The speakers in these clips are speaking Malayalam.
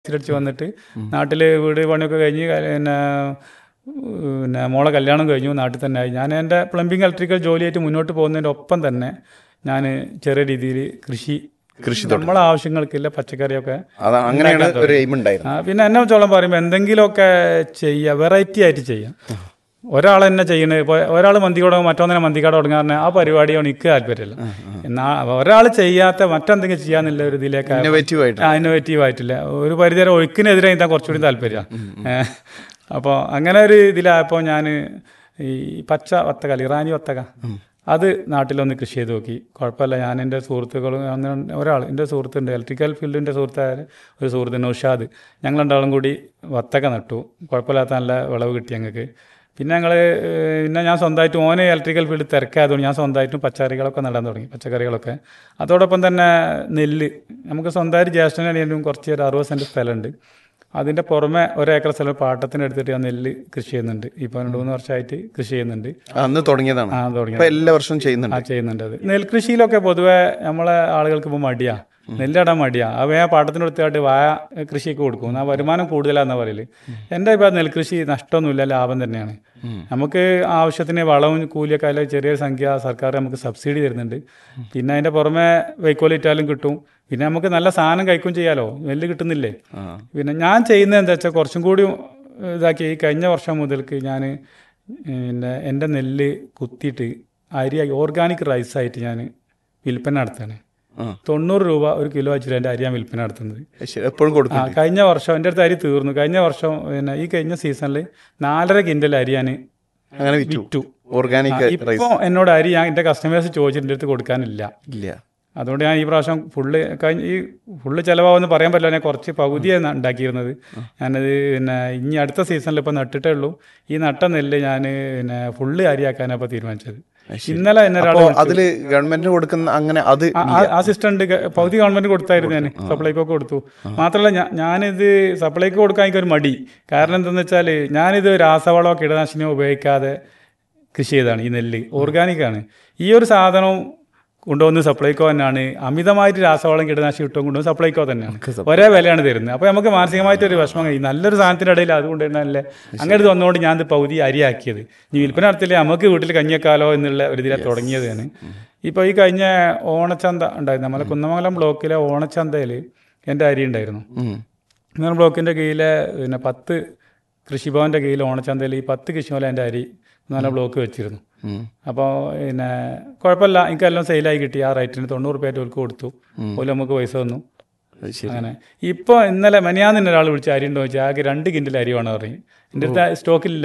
അടിച്ച് വന്നിട്ട് നാട്ടിൽ വീട് പണിയൊക്കെ കഴിഞ്ഞ് ക- പിന്നെ പിന്നെ മോളെ കല്യാണം കഴിഞ്ഞു നാട്ടിൽ തന്നെ ആയി ഞാൻ എൻ്റെ പ്ലംബിംഗ് ഇലക്ട്രിക്കൽ ജോലിയായിട്ട് മുന്നോട്ട് പോകുന്നതിൻ്റെ ഒപ്പം തന്നെ ഞാൻ ചെറിയ രീതിയിൽ കൃഷി കൃഷി നമ്മളെ ആവശ്യങ്ങൾക്കില്ല പച്ചക്കറിയൊക്കെ അത് അങ്ങനെയാണ് ഒരു എയിം ഉണ്ടായിരുന്നു ആ, പിന്നെ എന്നെ വെച്ചോളം പറയുമ്പോൾ എന്തെങ്കിലുമൊക്കെ ചെയ്യുക വെറൈറ്റി ആയിട്ട് ചെയ്യാം ഒരാൾ തന്നെ ചെയ്യണത് ഇപ്പോൾ ഒരാൾ മന്തിക്കട മറ്റൊന്നിനെ മന്തിക്കട തുടങ്ങാൻ പറഞ്ഞാൽ ആ പരിപാടിയാണ് എനിക്ക് താല്പര്യമില്ല എന്നാ ഒരാൾ ചെയ്യാത്ത മറ്റെന്തെങ്കിലും ചെയ്യാന്നുള്ള ഒരു ഇതിലേക്ക് ഇന്നോവേറ്റീവ് ആയിട്ട് ആ ഇന്നോവേറ്റീവ് ആയിട്ടില്ല ഒരു പരിധിവരെ ഒഴുക്കിനെതിരെ ഇതാ കുറച്ചുകൂടി താല്പര്യമാണ് അപ്പോൾ അങ്ങനെ ഒരു ഇതിലായപ്പോൾ ഞാൻ ഈ പച്ച വത്തക ഇറാനി വത്തക അത് നാട്ടിലൊന്ന് കൃഷി ചെയ്ത് നോക്കി കുഴപ്പമില്ല ഞാൻ എൻ്റെ സുഹൃത്തുക്കളും അങ്ങനെ ഒരാൾ എൻ്റെ സുഹൃത്തുണ്ട് ഇലക്ട്രിക്കൽ ഫീൽഡിൻ്റെ സുഹൃത്തായ ഒരു സുഹൃത്ത് നൗഷാദ് ഞങ്ങൾ രണ്ടാളും കൂടി വത്തക നട്ടു കുഴപ്പമില്ലാത്ത നല്ല വിളവ് കിട്ടി ഞങ്ങൾക്ക് പിന്നെ ഞങ്ങൾ പിന്നെ ഞാൻ സ്വന്തമായിട്ട് ഓനെ ഇലക്ട്രിക്കൽ ഫീൽഡ് തിരക്കായതുകൊണ്ട് ഞാൻ സ്വന്തമായിട്ടും പച്ചക്കറികളൊക്കെ നടാൻ തുടങ്ങി പച്ചക്കറികളൊക്കെ അതോടൊപ്പം തന്നെ നെല്ല് നമുക്ക് സ്വന്തമായിട്ട് ജ്യേഷ്ഠനാണെങ്കിലും കുറച്ച് ഒരു അറുപത് സെൻറ്റ് സ്ഥലമുണ്ട് അതിൻ്റെ പുറമെ ഒരേക്കർ സ്ഥലം പാട്ടത്തിന് എടുത്തിട്ട് ഞാൻ നെല്ല് കൃഷി ചെയ്യുന്നുണ്ട് ഇപ്പോൾ രണ്ട് മൂന്ന് വർഷമായിട്ട് കൃഷി ചെയ്യുന്നുണ്ട് അന്ന് തുടങ്ങിയതാണ് ആ തുടങ്ങി അപ്പൊ എല്ലാ വർഷവും ചെയ്യുന്നുണ്ട് ആ ചെയ്യുന്നുണ്ട് അത് നെൽകൃഷിയിലൊക്കെ പൊതുവെ നമ്മളെ ആളുകൾക്ക് ഇപ്പോൾ മടിയാ നെല്ലിടാൻ മടിയാ ആ വേ പാട്ടത്തിന് എടുത്തിട്ട് വായ കൃഷിയൊക്കെ കൊടുക്കും ആ വരുമാനം കൂടുതലാന്ന് പറയല് എൻ്റെ ഇപ്പോൾ നെൽകൃഷി നഷ്ടമൊന്നുമില്ല ലാഭം തന്നെയാണ് നമുക്ക് ആവശ്യത്തിന് വളവും കൂലിയൊക്കെ അതിൽ ചെറിയ സംഖ്യ സർക്കാർ നമുക്ക് സബ്സിഡി തരുന്നുണ്ട് പിന്നെ അതിൻ്റെ പുറമെ വൈക്കോലിറ്റാലും കിട്ടും പിന്നെ നമുക്ക് നല്ല സാധനം കഴിക്കും ചെയ്യാലോ നെല്ല് കിട്ടുന്നില്ലേ ആ. പിന്നെ ഞാൻ ചെയ്യുന്നത് എന്താ വെച്ചാൽ കുറച്ചും കൂടി ഇതാക്കി ഈ കഴിഞ്ഞ വർഷം മുതൽക്ക് ഞാൻ പിന്നെ എൻ്റെ നെല്ല് കുത്തിയിട്ട് അരി ഓർഗാനിക് റൈസായിട്ട് ഞാൻ വിൽപ്പന നടത്തുകയാണ് ആ. തൊണ്ണൂറ് രൂപ ഒരു കിലോ വെച്ചിട്ട് എൻ്റെ അരി ഞാൻ വിൽപ്പന നടത്തുന്നത് ശരി, എപ്പോഴും കൊടുക്കും ആ കഴിഞ്ഞ വർഷം എൻ്റെ അടുത്ത് അരി തീർന്നു കഴിഞ്ഞ വർഷം പിന്നെ ഈ കഴിഞ്ഞ സീസണിൽ നാലര കിൻഡൽ അരി ഞാൻ അങ്ങനെ വിറ്റു വിറ്റു ഓർഗാനിക് റൈസ് ഇപ്പോൾ എന്നോട് അരി ഞാൻ എൻ്റെ കസ്റ്റമേഴ്സ് ചോദിച്ചിട്ട് എൻ്റെ അടുത്ത് കൊടുക്കാനില്ല ഇല്ല അതുകൊണ്ട് ഞാൻ ഈ പ്രാവശ്യം ഫുള്ള് കഴിഞ്ഞ ഈ ഫുള്ള് ചിലവാകുമെന്ന് പറയാൻ പറ്റില്ല ഞാൻ കുറച്ച് പകുതിയാണ് ഉണ്ടാക്കിയിരുന്നത് ഞാനത് പിന്നെ ഇനി അടുത്ത സീസണിൽ ഇപ്പോൾ നട്ടിട്ടേ ഉള്ളൂ ഈ നട്ട നെല്ല് ഞാൻ പിന്നെ ഫുള്ള് അരിയാക്കാനാണ് ഇപ്പോൾ തീരുമാനിച്ചത് ഇന്നലെ എന്നെ ഒരാൾ അപ്പോ അതില് ഗവൺമെന്റിന് കൊടുക്കുന്ന അങ്ങനെ അത് അസിസ്റ്റന്റ് പകുതി ഗവൺമെന്റ് കൊടുത്തായിരുന്നു ഞാൻ സപ്ലൈക്കോ കൊടുത്തു മാത്രമല്ല ഞാ- ഞാനിത് സപ്ലൈക്കോ കൊടുക്കാൻ എനിക്കൊരു മടി കാരണം എന്തെന്ന് വെച്ചാൽ ഞാനിത് രാസവളമോ കീടനാശിനിയോ ഉപയോഗിക്കാതെ കൃഷി ചെയ്തതാണ് ഈ നെല്ല് ഓർഗാനിക് ആണ് ഈ ഒരു സാധനം കൊണ്ടുവന്ന് സപ്ലൈക്കോ തന്നെയാണ് അമിതമായിട്ട് രാസവളം കീടനാശിനി ഇട്ടും കൊണ്ടുവന്ന് സപ്ലൈക്കോ തന്നെയാണ് ഒരേ വിലയാണ് തരുന്നത് അപ്പോൾ നമുക്ക് മാനസികമായിട്ട് ഒരു വിഷമം കഴിയും നല്ലൊരു സാധനത്തിൻ്റെ ഇടയിൽ അതുകൊണ്ട് തന്നെയല്ലേ അങ്ങനെ ഇത് വന്നുകൊണ്ട് ഞാൻ ഇത് പകുതി അരിയാക്കിയത് ഇനി വിൽപ്പന നടത്തില്ലേ നമുക്ക് വീട്ടിൽ കഞ്ഞിയേക്കാലോ എന്നുള്ള ഒരു ഇതിലാണ് തുടങ്ങിയതാണ് ഇപ്പോൾ ഈ കഴിഞ്ഞ ഓണച്ചന്ത ഉണ്ടായിരുന്നു നമ്മളെ കുന്നമംഗലം ബ്ലോക്കിലെ ഓണച്ചന്തയിൽ എൻ്റെ അരി ഉണ്ടായിരുന്നു ഉം. കുന്നമംഗലം ബ്ലോക്കിൻ്റെ കീഴിലെ പിന്നെ പത്ത് കൃഷിഭവൻ്റെ കീഴിൽ ഓണച്ചന്തയിൽ ഈ പത്ത് കൃഷിഭവൻ എൻ്റെ അരി കുന്നമംഗലം ബ്ലോക്ക് വെച്ചിരുന്നു ഉം. അപ്പോൾ പിന്നെ കുഴപ്പമില്ല എനിക്കെല്ലാം സെയിലായി കിട്ടി ആ റേറ്റിന് തൊണ്ണൂറ് രൂപ അവർക്ക് കൊടുത്തു ഓല് നമുക്ക് പൈസ തന്നു അത് ശരി അങ്ങനെ ഇപ്പോൾ ഇന്നലെ മെനിയാന്ന് ഒരാൾ വിളിച്ച് അരി ഉണ്ടോ ചോദിച്ചാൽ ആകെ രണ്ട് കിൻഡിൽ അരി വേണം പറയും എൻ്റെ അടുത്ത് സ്റ്റോക്കില്ല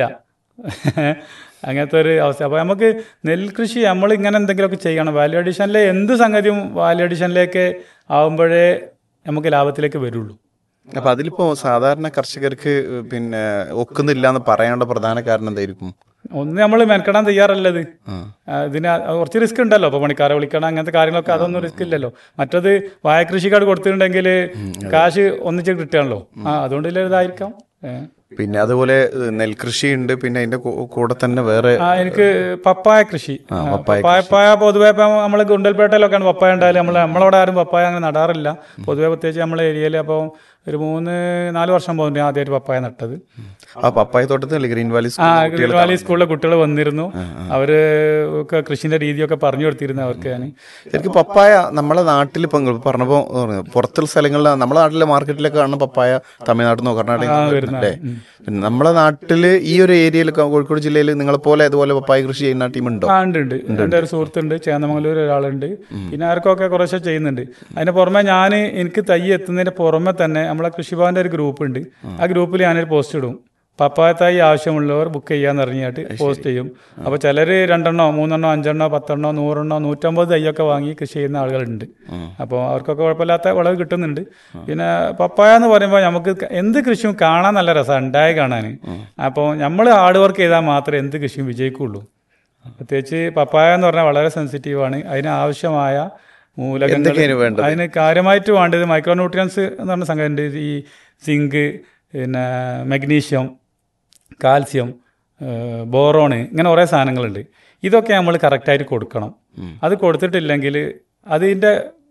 അങ്ങനത്തെ ഒരു അവസ്ഥ അപ്പോൾ നമുക്ക് നെൽകൃഷി നമ്മൾ ഇങ്ങനെ എന്തെങ്കിലുമൊക്കെ ചെയ്യണം വാല്യൂ അഡീഷനിലെ എന്ത് സംഗതിയും വാല്യൂ അഡീഷനിലേക്ക് ആവുമ്പോഴേ നമുക്ക് ലാഭത്തിലേക്ക് വരുള്ളൂ അപ്പൊ അതിലിപ്പോ സാധാരണ കർഷകർക്ക് പിന്നെ ഒക്കുന്നില്ല എന്ന് പറയാനുള്ള പ്രധാന കാരണം എന്തായിരിക്കും ഒന്ന് നമ്മൾ മെനക്കെടാൻ തയ്യാറല്ലത് ആ. ഇതിന് കുറച്ച് റിസ്ക് ഉണ്ടല്ലോ അപ്പോൾ പണിക്കാരെ വിളിക്കണം അങ്ങനത്തെ കാര്യങ്ങളൊക്കെ അതൊന്നും റിസ്ക് ഇല്ലല്ലോ മറ്റത് വായ കൃഷിക്കാട് കൊടുത്തിട്ടുണ്ടെങ്കിൽ കാശ് ഒന്നിച്ച് കിട്ടുകയാണല്ലോ ആ അതുകൊണ്ട് ഇതായിരിക്കാം ഏ. പിന്നെ അതുപോലെ ഏഹ്, നെൽകൃഷി ഉണ്ട് പിന്നെ അതിന്റെ കൂ- കൂടെ തന്നെ വേറെ ആ എനിക്ക് പപ്പായ കൃഷി ആ, പപ്പായ പപ്പായ പൊതുവെ ഇപ്പം നമ്മൾ ഗുണ്ടൽപേട്ടയിലൊക്കെയാണ് പപ്പായ ഉണ്ടായാലും നമ്മൾ നമ്മളവിടെ ആരും പപ്പായ അങ്ങനെ നടാറില്ല പൊതുവെ പ്രത്യേകിച്ച് നമ്മളെ ഏരിയയിൽ അപ്പോൾ ഒരു മൂന്ന് നാല് വർഷം പോകുന്നുണ്ട് ഞാൻ ആദ്യമായിട്ട് പപ്പായ നട്ടത് ആ പപ്പായ തോട്ടത്തിൽ ഗ്രീൻ വാലി ആ സ്കൂളിൽ ഗ്രീൻ വാലി സ്കൂളിലെ കുട്ടികൾ വന്നിരുന്നു അവര് ഒക്കെ കൃഷിന്റെ രീതിയൊക്കെ പറഞ്ഞു കൊടുത്തിരുന്നു അവർക്ക് ഞാൻ ശരിക്കും പപ്പായ നമ്മളെ നാട്ടിൽ ഇപ്പൊ നിങ്ങൾ പറഞ്ഞപ്പോ പറഞ്ഞു, പുറത്തുള്ള സ്ഥലങ്ങളിൽ നമ്മളെ നാട്ടിലെ മാർക്കറ്റിലൊക്കെ കാണുന്ന പപ്പായ തമിഴ്നാട്ടിൽ നിന്നോ കർണാടക വരുന്നല്ലേ പിന്നെ നമ്മളെ നാട്ടില് ഈ ഒരു ഏരിയയിൽ കോഴിക്കോട് ജില്ലയിൽ നിങ്ങളെ പോലെ അതുപോലെ പപ്പായ കൃഷി ചെയ്യുന്ന ടീം ഉണ്ടോ ആ ഉണ്ട് ഉണ്ട് എൻ്റെ ഒരു സുഹൃത്തുണ്ട് ചേന്നമംഗലൂർ ഒരാളുണ്ട് പിന്നെ ആർക്കൊക്കെ കുറേശ്ശെ ചെയ്യുന്നുണ്ട് അതിന് പുറമെ ഞാൻ എനിക്ക് തൈ എത്തുന്നതിന് പുറമെ തന്നെ നമ്മളെ കൃഷിഭവന്റെ ഒരു ഗ്രൂപ്പ് ഉണ്ട് ആ ഗ്രൂപ്പിൽ ഞാനൊരു പോസ്റ്റ് ഇടും പപ്പായ തൈ ആവശ്യമുള്ളവർ ബുക്ക് ചെയ്യാന്ന് പറഞ്ഞിട്ട് പോസ്റ്റ് ചെയ്യും അപ്പോൾ ചിലർ രണ്ടെണ്ണോ മൂന്നെണ്ണോ അഞ്ചെണ്ണോ പത്തെണ്ണോ നൂറെണ്ണോ നൂറ്റമ്പത് തൈയൊക്കെ വാങ്ങി കൃഷി ചെയ്യുന്ന ആളുകളുണ്ട് അപ്പോൾ അവർക്കൊക്കെ കുഴപ്പമില്ലാത്ത വിളവ് കിട്ടുന്നുണ്ട് പിന്നെ പപ്പായ എന്ന് പറയുമ്പോൾ നമുക്ക് എന്ത് കൃഷിയും കാണാൻ നല്ല രസമാണ് ഉണ്ടായി കാണാൻ അപ്പോൾ നമ്മൾ ഹാർഡ് വർക്ക് ചെയ്താൽ മാത്രമേ എന്ത് കൃഷിയും വിജയിക്കുള്ളൂ പ്രത്യേകിച്ച് പപ്പായ എന്ന് പറഞ്ഞാൽ വളരെ സെൻസിറ്റീവ് ആണ് അതിന് ആവശ്യമായ മൂലകങ്ങൾ എന്തൊക്കെയാണ് വേണ്ടത് അതിന് കാര്യമായിട്ട് വേണ്ടത് മൈക്രോ ന്യൂട്രിയൻസ് എന്ന് പറഞ്ഞ സംഗതി ഉണ്ട് ഈ സിങ്ക് പിന്നെ മഗ്നീഷ്യം കാൽസ്യം ഏഹ് ബോറോണ് ഇങ്ങനെ കുറേ സാധനങ്ങളുണ്ട് ഇതൊക്കെ നമ്മൾ കറക്റ്റായിട്ട് കൊടുക്കണം അത് കൊടുത്തിട്ടില്ലെങ്കിൽ അതിൻ്റെ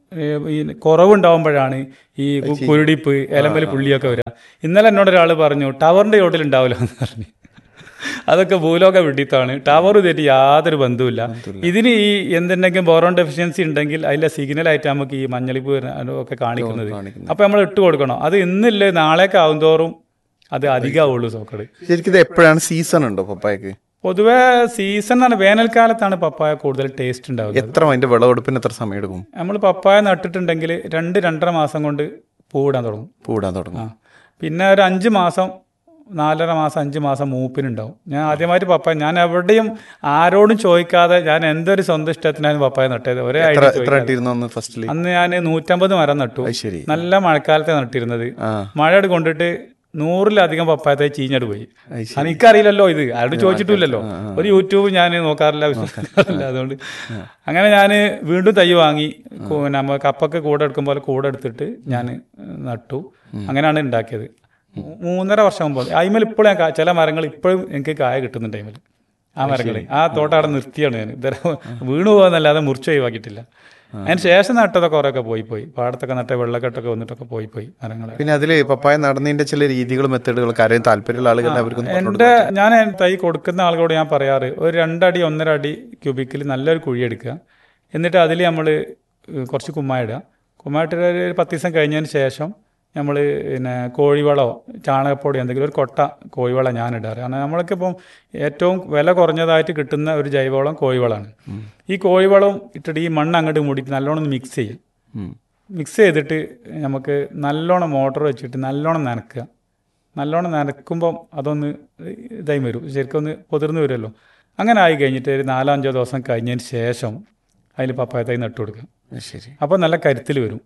ഏ, ഈ കുറവുണ്ടാവുമ്പോഴാണ് ഈ കു- കുരുടിപ്പ് എലമ്പൽ പുള്ളിയൊക്കെ വരിക ഇന്നലെ എന്നോട് ഒരാൾ പറഞ്ഞു ടവറിന്റെ ചോട്ടിൽ ഉണ്ടാവില്ല എന്ന് പറഞ്ഞു അതൊക്കെ ഭൂലോക വിഡിത്താണ് ടവർ തെറ്റി യാതൊരു ബന്ധവുമില്ല ഇതിന് ഈ എന്തുണ്ടെങ്കിലും ബോറോൺ ഡെഫിഷ്യൻസി ഉണ്ടെങ്കിൽ അതിലെ സിഗ്നലായിട്ട് നമുക്ക് ഈ മഞ്ഞളിപ്പ് വരുന്ന- ഒക്കെ കാണിക്കുന്നത് അപ്പൊ നമ്മൾ ഇട്ട് കൊടുക്കണം അത് ഇന്നില്ലേ നാളേക്ക് ആവും തോറും അത് അധികമാവുള്ളൂ സോക്കട് ശരിക്കും ഇത് എപ്പോഴാണ് സീസൺ ഉണ്ടോ പപ്പായക്ക് പൊതുവെ സീസൺ ആണ് വേനൽക്കാലത്താണ് പപ്പായ കൂടുതൽ ടേസ്റ്റ് ഉണ്ടാവുന്നത് എത്ര അതിന്റെ വിളവെടുപ്പിന് എത്ര സമയം എടുക്കും നമ്മൾ പപ്പായ നട്ടിട്ടുണ്ടെങ്കിൽ രണ്ട് രണ്ടര മാസം കൊണ്ട് പൂവിടാൻ തുടങ്ങും പൂടാൻ ആ തുടങ്ങും പിന്നെ ഒരു അഞ്ച് മാസം നാലര മാസം അഞ്ച് മാസം മൂപ്പിനുണ്ടാവും ഞാൻ ആദ്യമായിട്ട് പപ്പായ ഞാൻ എവിടെയും ആരോടും ചോദിക്കാതെ ഞാൻ എന്തൊരു സ്വന്തം ഇഷ്ടത്തിനാണ് പപ്പായ നട്ടത് ഒരേ എത്ര ഐഡിയ എത്ര ചോദിക്കാതെ. ഇട്ടിരുന്നു അന്ന് ഫസ്റ്റില് അന്ന് ഞാൻ നൂറ്റമ്പത് മരം നട്ടു അത് ശരി നല്ല മഴക്കാലത്തെ നട്ടിരുന്നത് ആ മഴ കൊണ്ടിട്ട് നൂറിലധികം പപ്പായത്തെ ചീഞ്ഞട് പോയി അത് ശരി. അത് എനിക്കറിയില്ലല്ലോ ഇത് ആരോട് ചോദിച്ചിട്ടില്ലല്ലോ ഒരു യൂട്യൂബ് ഞാൻ നോക്കാറില്ല വിശ്വസിക്കാറില്ല അതുകൊണ്ട് അങ്ങനെ ഞാൻ വീണ്ടും തൈ വാങ്ങി കു- നമ്മ കപ്പൊക്കെ കൂടെ എടുക്കും പോലെ കൂടെ എടുത്തിട്ട് ഞാൻ നട്ടു അങ്ങനെയാണ് ഉണ്ടാക്കിയത് മൂ- മൂന്നര വർഷം മുമ്പ് അയിമൽ ഇപ്പോഴും ഞാൻ കാ- ചില മരങ്ങൾ ഇപ്പോഴും എനിക്ക് കായ കിട്ടുന്നുണ്ട് അയിമൽ ആ മരങ്ങൾ ആ തോട്ടം അവിടെ നിർത്തിയാണ് ഞാൻ ഇതുവരെ വീണു പോകുന്നല്ലാതെ മുറിച്ച് ഒഴിവാക്കിയിട്ടില്ല അതിന് ശേഷം നട്ടതൊക്കെ കുറേയൊക്കെ പോയി പോയി പാടത്തൊക്കെ നട്ട വെള്ളക്കെട്ടൊക്കെ വന്നിട്ടൊക്കെ പോയി പോയി മരങ്ങൾ പിന്നെ അതില് പപ്പായ നടന്നതിന്റെ ചില രീതികളും മെത്തേഡുകളൊക്കെ ആരെയും താല്പര്യമുള്ള ആളുകൾ അവർക്കൊന്ന് പറഞ്ഞു എൻ്റെ ഞാൻ തൈ കൊടുക്കുന്ന ആളുകളോട് ഞാൻ പറയാറ് ഒരു രണ്ടടി ഒന്നര അടി ക്യൂബിക്കിൽ നല്ലൊരു കുഴി എടുക്കുക എന്നിട്ട് അതിൽ നമ്മൾ കുറച്ച് കുമ്മായ ഇടുക കുമ്മായിട്ട് ഒരു പത്ത് ദിവസം കഴിഞ്ഞതിന് ശേഷം നമ്മൾ പിന്നെ കോഴിവളമോ ചാണകപ്പൊടി എന്തെങ്കിലും ഒരു കൊട്ട കോഴിവളം ഞാൻ ഇടാറ് കാരണം നമ്മൾക്ക് ഇപ്പം ഏറ്റവും വില കുറഞ്ഞതായിട്ട് കിട്ടുന്ന ഒരു ജൈവവളം കോഴിവളമാണ് ഈ കോഴിവളം ഇട്ടിട്ട് ഈ മണ്ണ് അങ്ങോട്ട് മൂടിയിട്ട് നല്ലോണം മിക്സ് ചെയ്യും ഉം. മിക്സ് ചെയ്തിട്ട് നമുക്ക് നല്ലോണം മോട്ടർ വെച്ചിട്ട് നല്ലോണം നനക്കുക നല്ലോണം നനക്കുമ്പം അതൊന്ന് ഇതായി വരും ശരിക്കും ഒന്ന് പൊതിർന്ന് വരുമല്ലോ അങ്ങനെ ആയി കഴിഞ്ഞിട്ട് ഒരു നാലോ അഞ്ചോ ദിവസം കഴിഞ്ഞതിന് ശേഷം അതിൽ പപ്പായ തൈ നട്ടു കൊടുക്കുക അത് ശരി അപ്പോൾ നല്ല കരുത്തിൽ വരും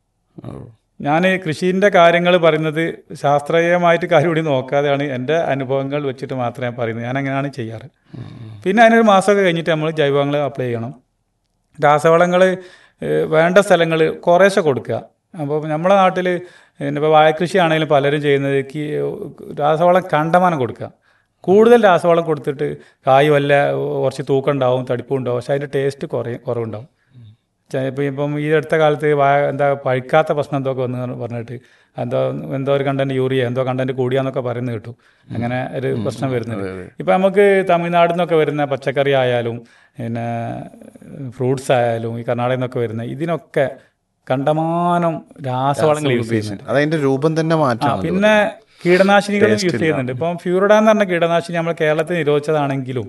ഓ. ഞാൻ കൃഷീൻ്റെ കാര്യങ്ങൾ പറയുന്നത് ശാസ്ത്രീയമായിട്ട് കാര്യം കൂടി നോക്കാതെയാണ് എൻ്റെ അനുഭവങ്ങൾ വെച്ചിട്ട് മാത്രമേ ഞാൻ പറയുന്നത് ഞാൻ അങ്ങനെയാണ് ചെയ്യാറ് പിന്നെ അതിനൊരു മാസമൊക്കെ കഴിഞ്ഞിട്ട് നമ്മൾ ജൈവവളങ്ങൾ അപ്ലൈ ചെയ്യണം രാസവളങ്ങൾ വേണ്ട സ്ഥലങ്ങൾ കുറേശ്ശെ കൊടുക്കുക അപ്പോൾ നമ്മുടെ നാട്ടിൽ ഇപ്പോൾ വാഴക്കൃഷി ആണെങ്കിലും പലരും ചെയ്യുന്നത് കി- രാസവളം കണ്ടമാനം കൊടുക്കുക കൂടുതൽ രാസവളം കൊടുത്തിട്ട് കായ് വല്ല കുറച്ച് തൂക്കം ഉണ്ടാവും തടിപ്പും ഉണ്ടാവും പക്ഷേ അതിൻ്റെ ടേസ്റ്റ് കുറയും കുറവുണ്ടാവും ചെ- ഇപ്പം ഇപ്പം ഈ അടുത്ത കാലത്ത് വാ എന്താ പഴുക്കാത്ത പ്രശ്നം എന്തൊക്കെ വന്ന് പറഞ്ഞിട്ട് എന്തോ എന്തോ ഒരു കണ്ടന്റ് യൂറിയ എന്തോ കണ്ടന്റ് കൂടിയാന്നൊക്കെ പറയുന്നത് കേട്ടു അങ്ങനെ ഒരു പ്രശ്നം വരുന്നത് ഇപ്പം നമുക്ക് തമിഴ്നാട്ടിൽ നിന്നൊക്കെ വരുന്ന പച്ചക്കറി ആയാലും പിന്നെ ഫ്രൂട്ട്സ് ആയാലും ഈ കർണാടകയിൽ നിന്നൊക്കെ വരുന്ന ഇതിനൊക്കെ കണ്ടമാനം രാസവളങ്ങൾ യൂസ് ചെയ്യുന്നുണ്ട് അതതിന്റെ രൂപം തന്നെ ആ, മാറ്റാം പിന്നെ കീടനാശിനികളും യൂസ് ചെയ്യുന്നുണ്ട് ഇപ്പം ഫ്യൂറിഡ എന്ന് പറഞ്ഞ കീടനാശിനി നമ്മൾ കേരളത്തിൽ നിരോധിച്ചതാണെങ്കിലും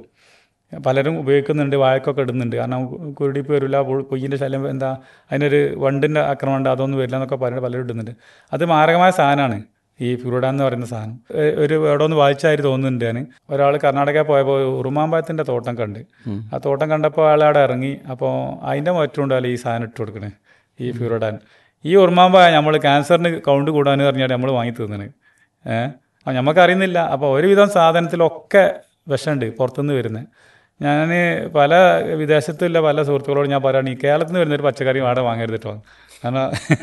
പലരും ഉപയോഗിക്കുന്നുണ്ട് വാഴക്കൊക്കെ ഇടുന്നുണ്ട് കാരണം കുരുടിപ്പ് വരില്ല പൊയ്യിൻ്റെ ശല്യം എന്താ അതിനൊരു വണ്ടിൻ്റെ ആക്രമണം ഉണ്ട് അതൊന്നും വരില്ല എന്നൊക്കെ പറഞ്ഞിട്ട് പലരും ഇടുന്നുണ്ട് അത് മാരകമായ സാധനമാണ് ഈ ഫ്യൂറിഡ എന്ന് പറയുന്ന സാധനം ഏ- ഒരു എവിടെ ഒന്ന് വായിച്ചായിട്ട് തോന്നുന്നുണ്ട് ഞാൻ ഒരാൾ കർണാടക പോയപ്പോൾ ഉറുമാമ്പഴത്തിൻ്റെ തോട്ടം കണ്ട് ആ തോട്ടം കണ്ടപ്പോൾ അയാൾ അവിടെ ഇറങ്ങി അപ്പോൾ അതിൻ്റെ മറ്റുണ്ടല്ലോ ഈ സാധനം ഇട്ട് കൊടുക്കണേ ഈ ഫ്യൂറിഡാൻ ഈ ഉറുമാമ്പഴ നമ്മൾ ക്യാൻസറിന് കൗണ്ട് കൂടാന്ന് പറഞ്ഞാൽ നമ്മൾ വാങ്ങി തീർന്നത് ഏഹ് അപ്പം നമുക്കറിയുന്നില്ല അപ്പോൾ ഒരുവിധം സാധനത്തിലൊക്കെ വിഷമുണ്ട് പുറത്തുനിന്ന് വരുന്നത് ഞാൻ പല വിദേശത്തുള്ള പല സുഹൃത്തുക്കളോട് ഞാൻ പറയുകയാണ് ഈ കേരളത്തിൽ നിന്ന് വരുന്നൊരു പച്ചക്കറി അവിടെ വാങ്ങരുത് കേട്ടോ കാരണം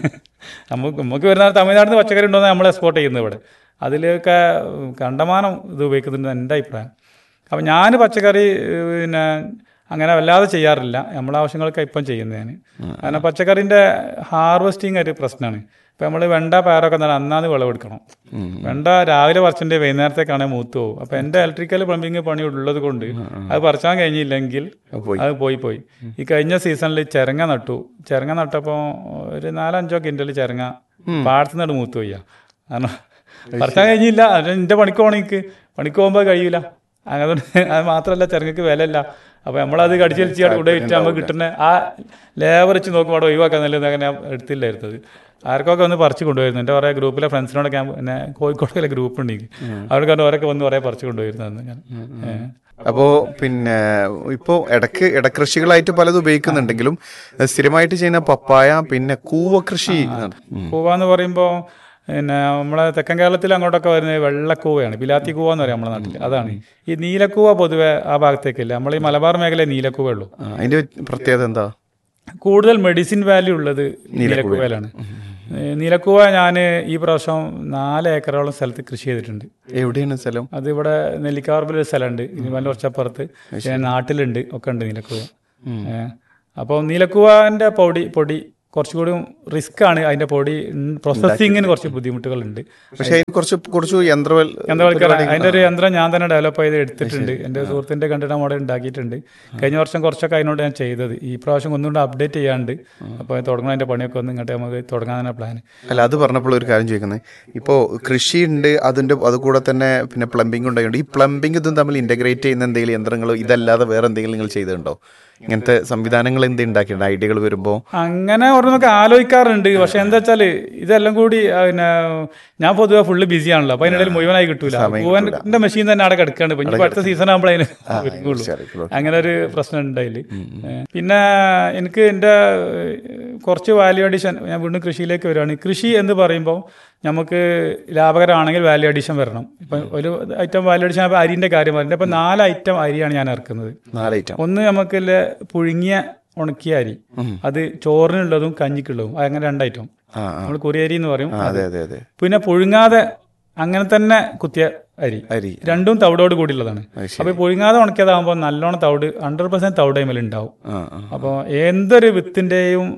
നമുക്ക് നമുക്ക് വരുന്ന തമിഴ്നാട്ടിൽ നിന്ന് പച്ചക്കറി ഉണ്ടോ നമ്മൾ എക്സ്പോർട്ട് ചെയ്യുന്നത് ഇവിടെ അതിലൊക്കെ കണ്ടമാനം ഇത് ഉപയോഗിക്കുന്നുണ്ട് എൻ്റെ അഭിപ്രായം അപ്പം ഞാൻ പച്ചക്കറി ഏഹ്, പിന്നെ അങ്ങനെ വല്ലാതെ ചെയ്യാറില്ല നമ്മളെ ആവശ്യങ്ങൾക്ക് ഇപ്പം ചെയ്യുന്നത് ഞാൻ കാരണം പച്ചക്കറിൻ്റെ ഹാർവെസ്റ്റിംഗ് ഒരു പ്രശ്നമാണ് ഇപ്പം നമ്മൾ വെണ്ട പയറൊക്കെ നല്ല അന്നാന്ന് വിളവെടുക്കണം വെണ്ട രാവിലെ പറിച്ചിട്ട് വൈകുന്നേരത്തേക്കാണ് മൂത്ത് പോകും അപ്പം എൻ്റെ ഇലക്ട്രിക്കൽ പ്ലംബിങ് പണി ഉള്ളത് കൊണ്ട് അത് പറിച്ചാൻ കഴിഞ്ഞില്ലെങ്കിൽ പോയി. അത് പോയി പോയി ഈ കഴിഞ്ഞ സീസണിൽ ചിരങ്ങ നട്ടു ചിരങ്ങ നട്ടപ്പോൾ ഒരു നാലഞ്ചോ കിൻഡൽ ചിരങ്ങ പാടത്തു നിന്ന് മൂത്ത് പോയ്യ കാരണം പറിച്ചാൻ കഴിഞ്ഞില്ല അത് എൻ്റെ പണിക്ക് പോകണം എനിക്ക് പണിക്ക് പോകുമ്പോൾ കഴിയില്ല അതുകൊണ്ട് അത് മാത്രമല്ല ചിരങ്ങക്ക് വിലയില്ല അപ്പോൾ നമ്മളത് കടിച്ചടിച്ച് കൂടെ വിറ്റ് നമുക്ക് കിട്ടുന്ന ആ ലേബർ വെച്ച് നോക്കുമ്പോൾ അവിടെ ഒഴിവാക്കാൻ നല്ലത് അങ്ങനെ എടുത്തില്ലായിരുന്നത് ആർക്കൊക്കെ ഒന്ന് പറിച്ച് കൊണ്ടുവരുന്നു എൻ്റെ കുറേ ഗ്രൂപ്പിലെ ഫ്രണ്ട്സിനോടൊക്കെ ഞാൻ പിന്നെ കോഴിക്കോടിലെ ഗ്രൂപ്പ് ഉണ്ട് എനിക്ക് അവിടെ കണ്ട് അവരൊക്കെ വന്ന് കുറേ പറിച്ച് കൊണ്ടുവരുന്നതെന്ന് ഞാൻ ഏഹ്. അപ്പോ പിന്നെ ഇപ്പോ ഇടക്ക് ഇടകൃഷികളായിട്ട് പലതും ഉപയോഗിക്കുന്നുണ്ടെങ്കിലും ഏഹ് സ്ഥിരമായിട്ട് ചെയ്യുന്ന പപ്പായ പിന്നെ കൂവ കൃഷി ഉം. കൂവ എന്ന് പറയുമ്പോൾ പിന്നെ നമ്മളെ തെക്കൻ കേരളത്തിൽ അങ്ങോട്ടൊക്കെ വരുന്നത് വെള്ളക്കൂവയാണ് പിലാത്തി കൂവ എന്ന് പറയും നമ്മുടെ നാട്ടിൽ അതാണ് ഈ നീലക്കൂവ പൊതുവെ ആ ഭാഗത്തേക്കില്ല നമ്മൾ ഈ മലബാർ മേഖലയിൽ നീലക്കൂവ ഉള്ളൂ ആ, അതിന്റെ പ്രത്യേകത എന്താ കൂടുതൽ മെഡിസിൻ വാല്യൂ ഉള്ളത് നീലക്കൂവയിലാണ് ഏ, നീലക്കൂവ ഞാൻ ഈ പ്രാവശ്യം നാല് ഏക്കറോളം സ്ഥലത്ത് കൃഷി ചെയ്തിട്ടുണ്ട് എവിടെയാണ് സ്ഥലം അത് ഇവിടെ നെല്ലിക്കാർബിൽ ഒരു സ്ഥലമുണ്ട് ഇനി വല്ല കുറച്ചപ്പുറത്ത് പിന്നെ നാട്ടിലുണ്ട് ഒക്കെ ഉണ്ട് നീലക്കൂവ ഏഹ് അപ്പോൾ നീലക്കൂവന്റെ പൊടി പൊടി കുറച്ചുകൂടി റിസ്ക് ആണ് അതിന്റെ പൊടി പ്രോസസ്സിങ്ങിന് കുറച്ച് ബുദ്ധിമുട്ടുകളുണ്ട് പക്ഷെ അതിന് കുറച്ച് കുറച്ച് യന്ത്രവൽ യന്ത്രവൽക്കരണം അതിന്റെ ഒരു യന്ത്രം ഞാൻ തന്നെ ഡെവലപ്പ് ചെയ്ത് എടുത്തിട്ടുണ്ട് എന്റെ സുഹൃത്തിന്റെ കണ്ടിട്ട് മോഡൽ ഉണ്ടാക്കിയിട്ടുണ്ട് കഴിഞ്ഞ വർഷം കുറച്ചൊക്കെ അതിനോട് ഞാൻ ചെയ്തത് ഈ പ്രാവശ്യം ഒന്നുകൂടെ അപ്ഡേറ്റ് ചെയ്യാണ്ട് അപ്പോൾ തുടങ്ങുന്ന അതിന്റെ പണിയൊക്കെ ഒന്ന് ഇങ്ങോട്ട് നമുക്ക് തുടങ്ങാൻ തന്നെ പ്ലാൻ അല്ല അത് പറഞ്ഞപ്പോൾ ഒരു കാര്യം ചോദിക്കുന്നത് ഇപ്പോൾ കൃഷിയുണ്ട് അതിന്റെ അതുകൂടെ തന്നെ പിന്നെ പ്ലംബിംഗ് ഉണ്ടായിട്ടുണ്ട് ഈ പ്ലംബിംഗ് ഇതും തമ്മിൽ ഇന്റഗ്രേറ്റ് ചെയ്യുന്ന എന്തെങ്കിലും യന്ത്രങ്ങൾ ഇതല്ലാതെ വേറെ എന്തെങ്കിലും നിങ്ങൾ ചെയ്തിട്ടുണ്ടോ ഇങ്ങനത്തെ സംവിധാനങ്ങൾ എന്ത് ഉണ്ടാക്കിയിട്ടുണ്ട് ഐഡിയകൾ വരുമ്പോൾ അങ്ങനെ ഓരോന്നൊക്കെ ആലോചിക്കാറുണ്ട് പക്ഷെ എന്താ വെച്ചാല് ഇതെല്ലാം കൂടി ആ, പിന്നെ ഞാൻ പൊതുവെ ഫുള്ള് ബിസി ആണല്ലോ അപ്പൊ അതിനിടയിൽ മുഴുവനായി കിട്ടൂല പൂവന്റെ മെഷീൻ തന്നെ അവിടെ കിടക്കാണ്ട് ഇപ്പൊ ഇനിയിപ്പോ അടുത്ത സീസൺ ആകുമ്പോൾ അതിന് ഒരുങ്ങുള്ളൂ അങ്ങനെ ഒരു പ്രശ്നം ഉണ്ടായില് പിന്നെ എനിക്ക് എൻ്റെ കുറച്ച് വാല്യൂ അഡീഷൻ ഞാൻ വീണ്ടും കൃഷിയിലേക്ക് വരികയാണ് കൃഷി എന്ന് പറയുമ്പോൾ നമുക്ക് ലാഭകരമാണെങ്കിൽ വാല്യൂ അഡീഷൻ വരണം ഇപ്പം ഒരു ഐറ്റം വാല്യൂ അഡീഷൻ ആകുമ്പോൾ അരിൻ്റെ കാര്യം പറയുന്നത് ഇപ്പം നാല് ഐറ്റം അരിയാണ് ഞാൻ ഇറക്കുന്നത് നാല് ഐറ്റം ഒന്ന് നമുക്ക് പുഴുങ്ങിയ ഉണക്കിയ അരി അത് ചോറിനുള്ളതും കഞ്ഞിക്കുള്ളതും അങ്ങനെ രണ്ടൈറ്റം ആ ആ നമ്മൾ കുറിയരി എന്ന് പറയും ആ, അതെ അതെ അതെ പിന്നെ പുഴുങ്ങാതെ അങ്ങനെ തന്നെ കുത്തിയ അരി അരി രണ്ടും തവിടോട് കൂടിയുള്ളതാണ് അത് ശരി. അപ്പൊ ഈ പുഴുങ്ങാതെ ഉണക്കിയതാകുമ്പോൾ നല്ലോണം തവിട് ഹൺഡ്രഡ് പെർസെന്റ് തവിട് അതിൽ ഉണ്ടാവും ആ ആ അപ്പോൾ എന്തൊരു വിത്തിന്റെയും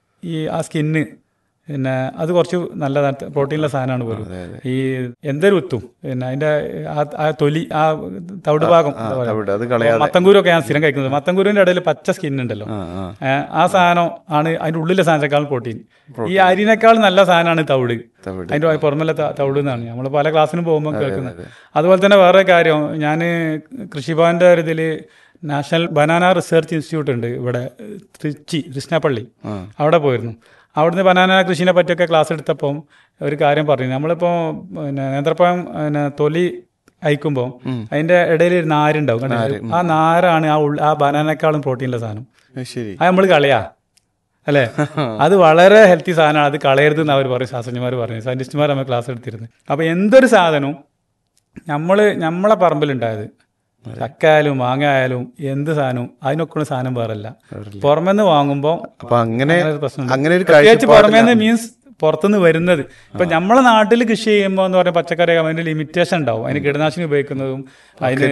ഈ ആ സ്കിന്ന് പിന്നെ അത് കുറച്ച് നല്ലതാണ് പ്രോട്ടീനുള്ള സാധനമാണ് പോലും ഈ എന്തൊരു വിത്തും പിന്നെ അതിന്റെ ആ- ആ തൊലി ആ തവിട് ഭാഗം എന്താ പറയാ. തവിട് അത് കളയാതെ മത്തങ്കൂരൊക്കെ ഞാൻ സ്ഥിരം കഴിക്കുന്നത് മത്തങ്കൂരിന്റെ ഇടയിൽ പച്ച സ്കിൻ ഉണ്ടല്ലോ ആ ആ ഏ, ആ സാധനം ആണ് അതിന്റെ ഉള്ളിലെ സാധനത്തെക്കാൾ പ്രോട്ടീൻ ഈ അരിനേക്കാൾ നല്ല സാധനമാണ് തവിട് തവിട് അതിന്റെ പുറമല്ല തവിട് എന്നാണ് നമ്മൾ പല ക്ലാസ്സിനും പോകുമ്പോൾ കേൾക്കുന്നത് അതുപോലെ തന്നെ വേറെ കാര്യം ഞാൻ കൃഷിഭവന്റെ ഒരു ഇതിൽ നാഷണൽ ബനാന റിസർച്ച് ഇൻസ്റ്റിറ്റ്യൂട്ട് ഉണ്ട് ഇവിടെ തൃച്ചി കൃഷ്ണപ്പള്ളി അവിടെ പോയിരുന്നു അവിടുന്ന് ബനാന കൃഷിനെ പറ്റിയൊക്കെ ക്ലാസ് എടുത്തപ്പം ഒരു കാര്യം പറഞ്ഞു നമ്മളിപ്പോൾ പിന്നെ നേന്ത്രപ്പഴം പിന്നെ തൊലി അയക്കുമ്പോൾ അതിന്റെ ഇടയിൽ ഒരു നാരുണ്ടാവും കണ്ടില്ലേ? ആ നാരാണ് ആ ഉള്ള ആ ബനാനേക്കാളും പ്രോട്ടീനുള്ള സാധനം അത് ശരി അത് നമ്മൾ കളയാ അല്ലേ അത് വളരെ ഹെൽത്തി സാധനമാണ് അത് കളയരുത് എന്ന് അവർ പറയും ശാസ്ത്രജ്ഞന്മാർ പറഞ്ഞു സയന്റിസ്റ്റുമാർ നമ്മൾ ക്ലാസ് എടുത്തിരുന്നു അപ്പൊ എന്തൊരു സാധനവും നമ്മള് നമ്മളെ പറമ്പിലുണ്ടായത് ചക്ക ആയാലും മാങ്ങ ആയാലും എന്ത് സാധനവും അതിനൊക്കെ ഒരു സാധനം വേറല്ല പുറമെന്ന് വാങ്ങുമ്പോൾ അപ്പൊ അങ്ങനെ അങ്ങനെ ഒരു പ്രശ്നമുണ്ട്. അങ്ങനെ ഒരു പ്രത്യേകിച്ച് പുറമേന്ന് മീൻസ് പുറത്തുനിന്ന് വരുന്നത് ഇപ്പൊ നമ്മളെ നാട്ടിൽ കൃഷി ചെയ്യുമ്പോൾ എന്ന് പറഞ്ഞാൽ പച്ചക്കറി അതിന്റെ ലിമിറ്റേഷൻ ഉണ്ടാവും അതിന് കീടനാശിനി ഉപയോഗിക്കുന്നതും അതിന്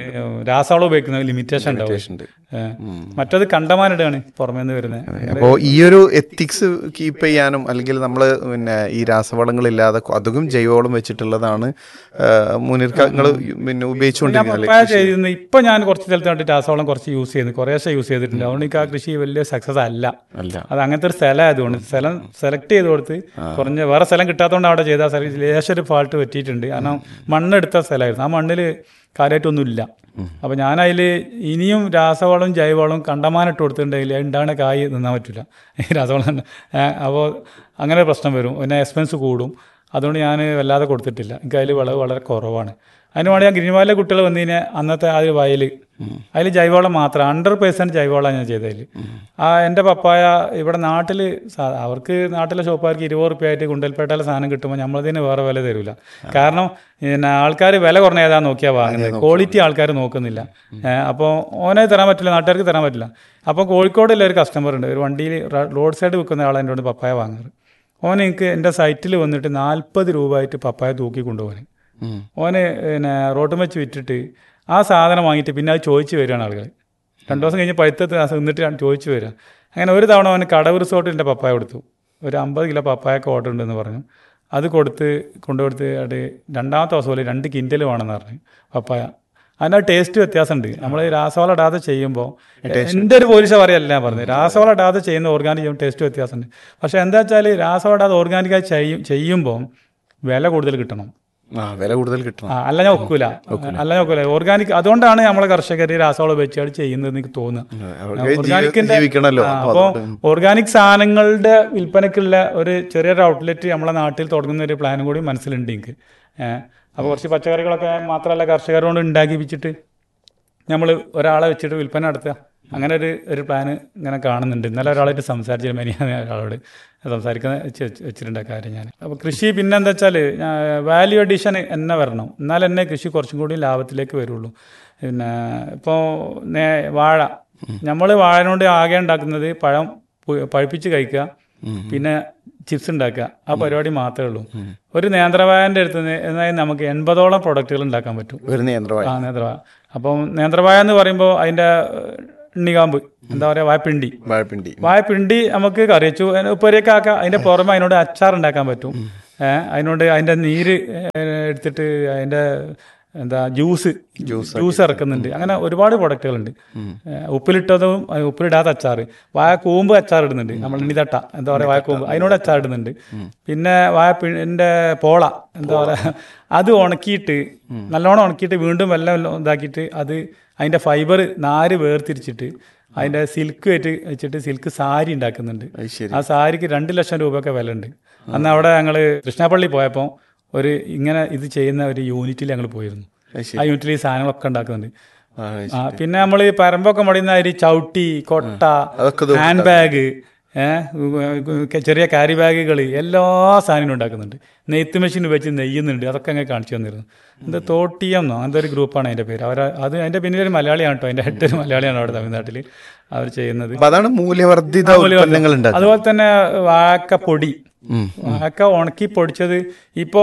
രാസവളം ഉപയോഗിക്കുന്നതും ലിമിറ്റേഷൻ ഉണ്ടാവും ഉണ്ട്. ഏ. മറ്റത് കണ്ടമാനിടാണ് പുറമേന്ന് വരുന്നത് അപ്പോൾ ഈ ഒരു എത്തിക്സ് കീപ്പ് ചെയ്യാനും അല്ലെങ്കിൽ നമ്മൾ പിന്നെ ഈ രാസവളങ്ങളില്ലാതെ അധികം ജൈവവളം വെച്ചിട്ടുള്ളതാണ് മുൻനിർക്കങ്ങൾ പിന്നെ ഉപയോഗിച്ചുകൊണ്ടിരിക്കുന്നത് പപ്പായ ചെയ്തിരുന്നു ഇപ്പൊ ഞാൻ കുറച്ച് സ്ഥലത്ത് കണ്ടിട്ട് രാസവളം കുറച്ച് യൂസ് ചെയ്യുന്നു കുറേശ്ശെ യൂസ് ചെയ്തിട്ടുണ്ട് അതുകൊണ്ട് എനിക്ക് ആ കൃഷി വലിയ സക്സസ് അല്ല അല്ല അത് അങ്ങനത്തെ ഒരു സ്ഥലം ആയതുകൊണ്ട് സ്ഥലം സെലക്ട് ചെയ്ത് കൊടുത്ത് കുറഞ്ഞ വേറെ സ്ഥലം കിട്ടാത്തതുകൊണ്ട് അവിടെ ചെയ്ത സ്ഥലം ലേശം ഒരു ഫാൾട്ട് പറ്റിയിട്ടുണ്ട് കാരണം മണ്ണെടുത്ത സ്ഥലമായിരുന്നു ആ മണ്ണിൽ കാര്യമായിട്ടൊന്നുമില്ല അപ്പൊ ഞാൻ അതിൽ ഇനിയും രാസവളവും ജൈവവളവും കണ്ടമാനിട്ട് കൊടുത്തിട്ടുണ്ടെങ്കിൽ ഉണ്ടാകുന്ന കായ് നിന്നാൻ പറ്റില്ല ഈ രാസവളം അപ്പോൾ അങ്ങനെ ഒരു പ്രശ്നം വരും പിന്നെ എക്സ്പെൻസ് കൂടും അതുകൊണ്ട് ഞാൻ വല്ലാതെ കൊടുത്തിട്ടില്ല എനിക്ക് അതിൽ വിളവ് വളരെ കുറവാണ് അതിന് വേണ്ടി ഞാൻ ഗ്രീൻവാലിലെ കുട്ടികൾ വന്നതിന് അന്നത്തെ ആ ഒരു വയൽ അതിൽ ജൈവവളം മാത്രം ഹൺഡ്രഡ് പേഴ്സൻറ്റ് ജൈവവളമാണ് ഞാൻ ചെയ്തതിൽ ആ എൻ്റെ പപ്പായ ഇവിടെ നാട്ടിൽ അവർക്ക് നാട്ടിലെ ഷോപ്പുകാർക്ക് ഇരുപത് റുപ്യ ആയിട്ട് കുണ്ടൽപേട്ടയിലെ സാധനം കിട്ടുമ്പോൾ നമ്മളതിന് വേറെ വില തരില്ല കാരണം പിന്നെ ആൾക്കാർ വില കുറഞ്ഞ ഏതാ നോക്കിയാൽ വാങ്ങുന്നത് ക്വാളിറ്റി ആൾക്കാർ നോക്കുന്നില്ല അപ്പോൾ ഓനെ തരാൻ പറ്റില്ല നാട്ടുകാർക്ക് തരാൻ പറ്റില്ല അപ്പോൾ കോഴിക്കോടുള്ള ഒരു കസ്റ്റമർ ഉണ്ട് ഒരു വണ്ടിയിൽ റോഡ് സൈഡ് വിൽക്കുന്ന ആളെ എൻ്റെ പപ്പായ വാങ്ങാറ് ഓൻ എനിക്ക് എൻ്റെ സൈറ്റിൽ വന്നിട്ട് നാൽപ്പത് രൂപ ആയിട്ട് പപ്പായ തൂക്കി കൊണ്ടുപോകാൻ ഉം. ഓന് പിന്നെ റോട്ടും വെച്ച് വിറ്റിട്ട് ആ സാധനം വാങ്ങിയിട്ട് പിന്നെ അത് ചോദിച്ചു വരികയാണ് ആളുകൾ രണ്ടു ദിവസം കഴിഞ്ഞ് പഴുത്തത്ത് നിന്നിട്ട് ചോദിച്ചു വരിക അങ്ങനെ ഒരു തവണ അവന് കടവ് റിസോർട്ടിൻ്റെ പപ്പായ കൊടുത്തു ഒരു അമ്പത് കിലോ പപ്പായൊക്കെ ഓർഡർ ഉണ്ടെന്ന് പറഞ്ഞു അത് കൊടുത്ത് കൊണ്ടുകൊടുത്ത് അത് രണ്ടാമത്തെ ദിവസം പോലെ രണ്ട് കിൻഡൽ വേണമെന്ന് പറഞ്ഞു പപ്പായ അതിൻ്റെ ടേസ്റ്റ് വ്യത്യാസമുണ്ട് നമ്മൾ രാസവളം ഇടാതെ ചെയ്യുമ്പോൾ എൻ്റെ ഒരു പോലീസ് പറയല്ല ഞാൻ പറഞ്ഞത് രാസവളം ഇടാതെ ചെയ്യുന്ന ഓർഗാനിക് ചെയ്യുമ്പോൾ ടേസ്റ്റ് വ്യത്യാസമുണ്ട് പക്ഷേ എന്താ വെച്ചാൽ രാസവളം ഇടാതെ ഓർഗാനിക്കായി ചെയ്യും ചെയ്യുമ്പോൾ വില കൂടുതൽ കിട്ടണം ആ വില കൂടുതൽ കിട്ടണം ആ, അല്ല ഞാൻ ഒക്കൂല അല്ല ഞാൻ ഒക്കൂല ഓർഗാനിക് അതുകൊണ്ടാണ് നമ്മളെ കർഷകർ രാസവളം ഉപയോഗിച്ചാണ് ചെയ്യുന്നത് എനിക്ക് തോന്നുന്നത് അവർക്ക് ജീവ- ഓർഗാനിക്കിന്റെ ജീവിക്കണമല്ലോ ആ, അപ്പൊ അപ്പോ അതുകൊണ്ട് ഓർഗാനിക് സാധനങ്ങളുടെ വിൽപ്പനക്കുള്ള ഒരു ചെറിയൊരു ഔട്ട്ലെറ്റ് നമ്മളെ നാട്ടിൽ തുടങ്ങുന്ന ഒരു പ്ലാനും കൂടി മനസ്സിലുണ്ട് എനിക്ക് ഏഹ് അപ്പോൾ കുറച്ച് പച്ചക്കറികളൊക്കെ മാത്രമല്ല കർഷകരോട് ഉണ്ടാക്കിപ്പിച്ചിട്ട് നമ്മൾ ഒരാളെ വെച്ചിട്ട് വിൽപ്പന നടത്തുക അങ്ങനെ ഒരു ഒരു പ്ലാന് ഇങ്ങനെ കാണുന്നുണ്ട് ഇന്നലെ ഒരാളായിട്ട് സംസാരിച്ചിരുന്നു മെനിയാന്ന് ഒരാളോട് സംസാരിക്കുന്ന വെച്ച് വെച്ച് വെച്ചിട്ടുണ്ട് ആ കാര്യം ഞാൻ അപ്പോൾ കൃഷി പിന്നെ എന്താ വെച്ചാൽ വാല്യൂ അഡീഷൻ എന്നെ വരണം എന്നാൽ എന്നെ കൃഷി കുറച്ചും കൂടി ലാഭത്തിലേക്ക് വരുള്ളൂ പിന്നെ ഇപ്പോൾ നേ വാഴ നമ്മൾ വാഴനോണ്ട് ആകെ ഉണ്ടാക്കുന്നത് പഴം പു- പഴുപ്പിച്ച് കഴിക്കുക പിന്നെ ചിപ്സ് ഉണ്ടാക്കുക ആ പരിപാടി മാത്രമേ ഉള്ളൂ ഒരു നേന്ത്രവായൻ്റെ അടുത്ത് നിന്ന് എന്നാലും നമുക്ക് എൺപതോളം പ്രൊഡക്റ്റുകൾ ഉണ്ടാക്കാൻ പറ്റും ഒരു നിയന്ത്രണമായി ആ നേന്ത്രവായ അപ്പം നേന്ത്രവായ എന്ന് പറയുമ്പോൾ അതിൻ്റെ എണ്ണികാമ്പ് എന്താ പറയാ വായ്പിണ്ടി വാഴപ്പിണ്ടി വായ്പിണ്ടി നമുക്ക് കറി വെച്ചു അതിന് ഉപ്പേരിയൊക്കെ ആക്കാം അതിന്റെ പുറമെ അതിനോട് അച്ചാർ ഉണ്ടാക്കാൻ പറ്റും ഏഹ് അതിനോട് അതിന്റെ നീര് ഏഹ് എടുത്തിട്ട് അതിന്റെ എന്താ ജ്യൂസ് ജ്യൂസ് ഇറക്കുന്നുണ്ട് അങ്ങനെ ഒരുപാട് പ്രൊഡക്റ്റുകളുണ്ട് ഏഹ് ഉപ്പിലിട്ടതും അഹ് ഉപ്പിലിടാത്ത അച്ചാർ വായ കൂമ്പ് അച്ചാർ ഇടുന്നുണ്ട് നമ്മൾ എണ്ണിതട്ട എന്താ പറയാ വായ കൂമ്പ് അതിനോട് അച്ചാർ ഇടുന്നുണ്ട് പിന്നെ വായപ്പിന്റെ പോള എന്താ പറയാ അത് ഉണക്കിയിട്ട് നല്ലോണം ഉണക്കിയിട്ട് വീണ്ടും വെള്ളം ഇതാക്കിയിട്ട് അത് അതിന്റെ ഫൈബർ നാര് വേർതിരിച്ചിട്ട് അതിന്റെ സിൽക്ക് വെച്ച് വെച്ചിട്ട് സിൽക്ക് സാരി ഉണ്ടാക്കുന്നുണ്ട് അത് ശരി ആ സാരിക്ക് രണ്ട് ലക്ഷം രൂപയൊക്കെ വില ഉണ്ട് അന്ന് അവിടെ ഞങ്ങള് കൃഷ്ണപ്പള്ളി പോയപ്പോൾ ഒരു ഇങ്ങനെ ഇത് ചെയ്യുന്ന ഒരു യൂണിറ്റിൽ ഞങ്ങൾ പോയിരുന്നു അത് ശരി ആ യൂണിറ്റിൽ ഈ സാധനങ്ങളൊക്കെ ഉണ്ടാക്കുന്നുണ്ട് ആ, ആ പിന്നെ നമ്മൾ ഈ പരമ്പൊക്കെ മടിയുന്ന ഒരു ചവിട്ടി കൊട്ട അതൊക്കെ ഇത് ഹാൻഡ് ബാഗ് ഏഹ് ചെറിയ കാരി ബാഗുകൾ എല്ലാ സാധനവും ഉണ്ടാക്കുന്നുണ്ട് നെയ്ത്ത് മെഷീൻ വെച്ച് നെയ്യുന്നുണ്ട് അതൊക്കെ അങ്ങനെ കാണിച്ചു തന്നിരുന്നു എന്താ തോട്ടിയം എന്നോ അങ്ങനത്തെ ഒരു ഗ്രൂപ്പാണ് അതിന്റെ പേര് അവർ അത് അതിന്റെ പിന്നിൽ ഒരു മലയാളിയാണ് കേട്ടോ അതിന്റെ ഹെഡ് ഒരു മലയാളിയാണ് അവിടെ തമിഴ്നാട്ടിൽ അവർ ചെയ്യുന്നത് അപ്പൊ അതാണ് മൂല്യവർദ്ധിത ഉൽപ്പന്നങ്ങൾ ഉണ്ടാക്കുന്നത് അതുപോലെ തന്നെ വാക്കപ്പൊടി ഉം. വാക്ക ഉണക്കി പൊടിച്ചത് ഇപ്പോ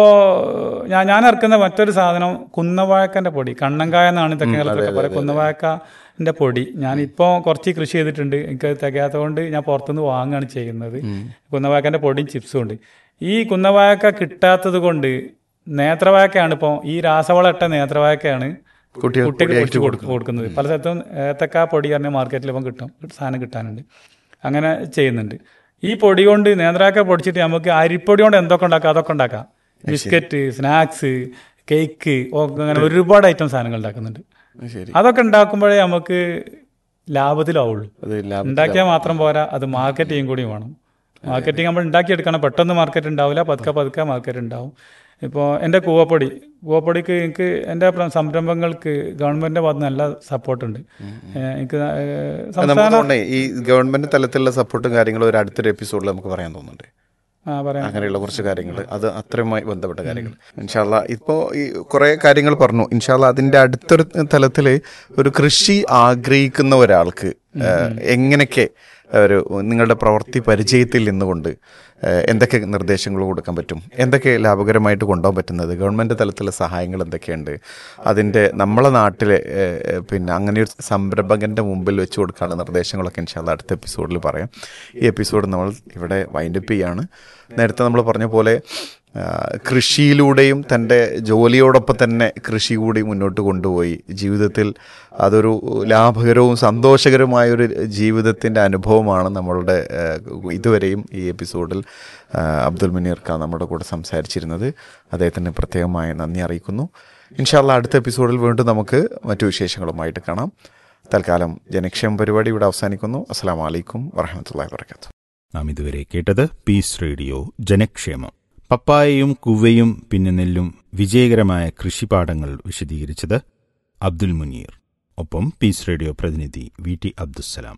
ഞാൻ ഞാൻ ഇറക്കുന്ന മറ്റൊരു സാധനം കുന്നവാഴക്കന്റെ പൊടി കണ്ണങ്കായ എന്നാണ് തെക്കൻ കേരളത്തിലൊക്കെ പറയുക കുന്നവാഴക്കന്റെ പൊടി ഞാൻ ഇപ്പോൾ കുറച്ച് കൃഷി ചെയ്തിട്ടുണ്ട് എനിക്ക് തികയാത്തതുകൊണ്ട് ഞാൻ പുറത്തുനിന്ന് വാങ്ങുകയാണ് ചെയ്യുന്നത് കുന്നവാഴക്കന്റെ പൊടിയും ചിപ്സും ഉണ്ട് ഈ കുന്നവാഴക്ക കിട്ടാത്തത് കൊണ്ട് നേത്രവാഴക്കയാണ് ഇപ്പോൾ ഈ രാസവളം ഇട്ട നേത്രവാഴക്കയാണ് കുട്ടികൾ കുട്ടികൾ പൊടിച്ച് കൊടുക്കും കൊടുക്കുന്നത് പല സ്ഥലത്തും ഏത്തക്ക പൊടി പറഞ്ഞ മാർക്കറ്റിൽ ഇപ്പം കിട്ടും സാധനം കിട്ടാനുണ്ട് അങ്ങനെ ചെയ്യുന്നുണ്ട് ഈ പൊടി കൊണ്ട് നേന്ത്രാക്ക പൊടിച്ചിട്ട് നമുക്ക് അരിപ്പൊടി കൊണ്ട് എന്തൊക്കെ ഉണ്ടാക്കാം അതൊക്കെ ഉണ്ടാക്കാം ബിസ്ക്കറ്റ് സ്നാക്സ് കേക്ക് അങ്ങനെ ഒരുപാട് ഐറ്റം സാധനങ്ങൾ ഉണ്ടാക്കുന്നുണ്ട് അത് ശരി അതൊക്കെ ഉണ്ടാക്കുമ്പോഴേ നമുക്ക് ലാഭത്തിലാവുള്ളൂ അത് ലാഭം ഉണ്ടാക്കിയാൽ മാത്രം പോരാ അത് മാർക്കറ്റ് ചെയ്യും കൂടി വേണം മാർക്കറ്റിംഗ് നമ്മൾ ഉണ്ടാക്കിയെടുക്കണം പെട്ടെന്ന് മാർക്കറ്റ് ഉണ്ടാവില്ല പതുക്കെ പതുക്കെ മാർക്കറ്റ് ഉണ്ടാവും ഇപ്പോൾ എൻ്റെ കൂവപ്പൊടി കൂവപ്പൊടിക്ക് എനിക്ക് എൻ്റെ പ്ര- സംരംഭങ്ങൾക്ക് ഗവൺമെൻറ്റിൻ്റെ ഭാഗത്ത് നല്ല സപ്പോർട്ടുണ്ട് എനിക്ക് ഏഹ്, നമുക്ക് സംസ്ഥാന തോന്നേ ഈ ഗവൺമെന്റ് തലത്തിലുള്ള സപ്പോർട്ടും കാര്യങ്ങളും ഒരു അടുത്തൊരു എപ്പിസോഡിൽ നമുക്ക് പറയാൻ തോന്നുന്നുണ്ട് ആ പറയാം അങ്ങനെയുള്ള കുറച്ച് കാര്യങ്ങൾ അത് അത്രയുമായി ബന്ധപ്പെട്ട കാര്യങ്ങൾ ഇൻഷാല്ല ഇപ്പോൾ ഈ കുറേ കാര്യങ്ങൾ പറഞ്ഞു ഇൻഷാല്ല അതിന്റെ അടുത്തൊരു തലത്തിൽ ഒരു കൃഷി ആഗ്രഹിക്കുന്ന ഒരാൾക്ക് ഏഹ്, എങ്ങനെയൊക്കെ ഒരു നിങ്ങളുടെ പ്രവൃത്തി പരിചയത്തിൽ നിന്നുകൊണ്ട് ഏഹ്, എന്തൊക്കെ നിർദ്ദേശങ്ങൾ കൊടുക്കാൻ പറ്റും എന്തൊക്കെ ലാഭകരമായിട്ട് കൊണ്ടുപോകാൻ പറ്റുന്നത് ഗവൺമെന്റ് തലത്തിലുള്ള സഹായങ്ങൾ എന്തൊക്കെയുണ്ട് അതിന്റെ നമ്മളെ നാട്ടിലെ ഏഹ്, പിന്നെ അങ്ങനെ ഒരു സംരംഭകന്റെ മുമ്പിൽ വെച്ച് കൊടുക്കാനുള്ള നിർദ്ദേശങ്ങളൊക്കെ ഇൻഷാല്ല അടുത്ത എപ്പിസോഡിൽ പറയാം ഈ എപ്പിസോഡ് നമ്മൾ ഇവിടെ വൈൻഡപ്പ് ചെയ്യാണ് നേരത്തെ നമ്മൾ പറഞ്ഞ പോലെ ആ, കൃഷിയിലൂടെയും തൻ്റെ ജോലിയോടൊപ്പം തന്നെ കൃഷി കൂടി മുന്നോട്ട് കൊണ്ടുപോയി ജീവിതത്തിൽ അതൊരു ലാഭകരവും സന്തോഷകരമായ ഒരു ജീവിതത്തിൻ്റെ അനുഭവമാണ് നമ്മളുടെ ആ, ഇതുവരെയും ഈ എപ്പിസോഡിൽ ആ, അബ്ദുൽ മുനീർ ഖാൻ നമ്മുടെ കൂടെ സംസാരിച്ചിരുന്നത് അദ്ദേഹത്തിന് പ്രത്യേകമായ നന്ദി അറിയിക്കുന്നു ഇൻഷാല്ല അടുത്ത എപ്പിസോഡിൽ വീണ്ടും നമുക്ക് മറ്റു വിശേഷങ്ങളുമായിട്ട് കാണാം തൽക്കാലം ജനക്ഷേമ പരിപാടി ഇവിടെ അവസാനിക്കുന്നു അസ്സാം വലൈക്കും വറഹമത്തല്ലാ വാത്തു നാം ഇതുവരെ കേട്ടത് പീസ് റേഡിയോ ജനക്ഷേമം പപ്പായയും കുവ്വയും പിന്നെ നെല്ലും വിജയകരമായ കൃഷിപാഠങ്ങൾ വിശദീകരിച്ചത് അബ്ദുൽ മുനീർ ഒപ്പം പീസ് റേഡിയോ പ്രതിനിധി വി ടി അബ്ദുസ്സലാം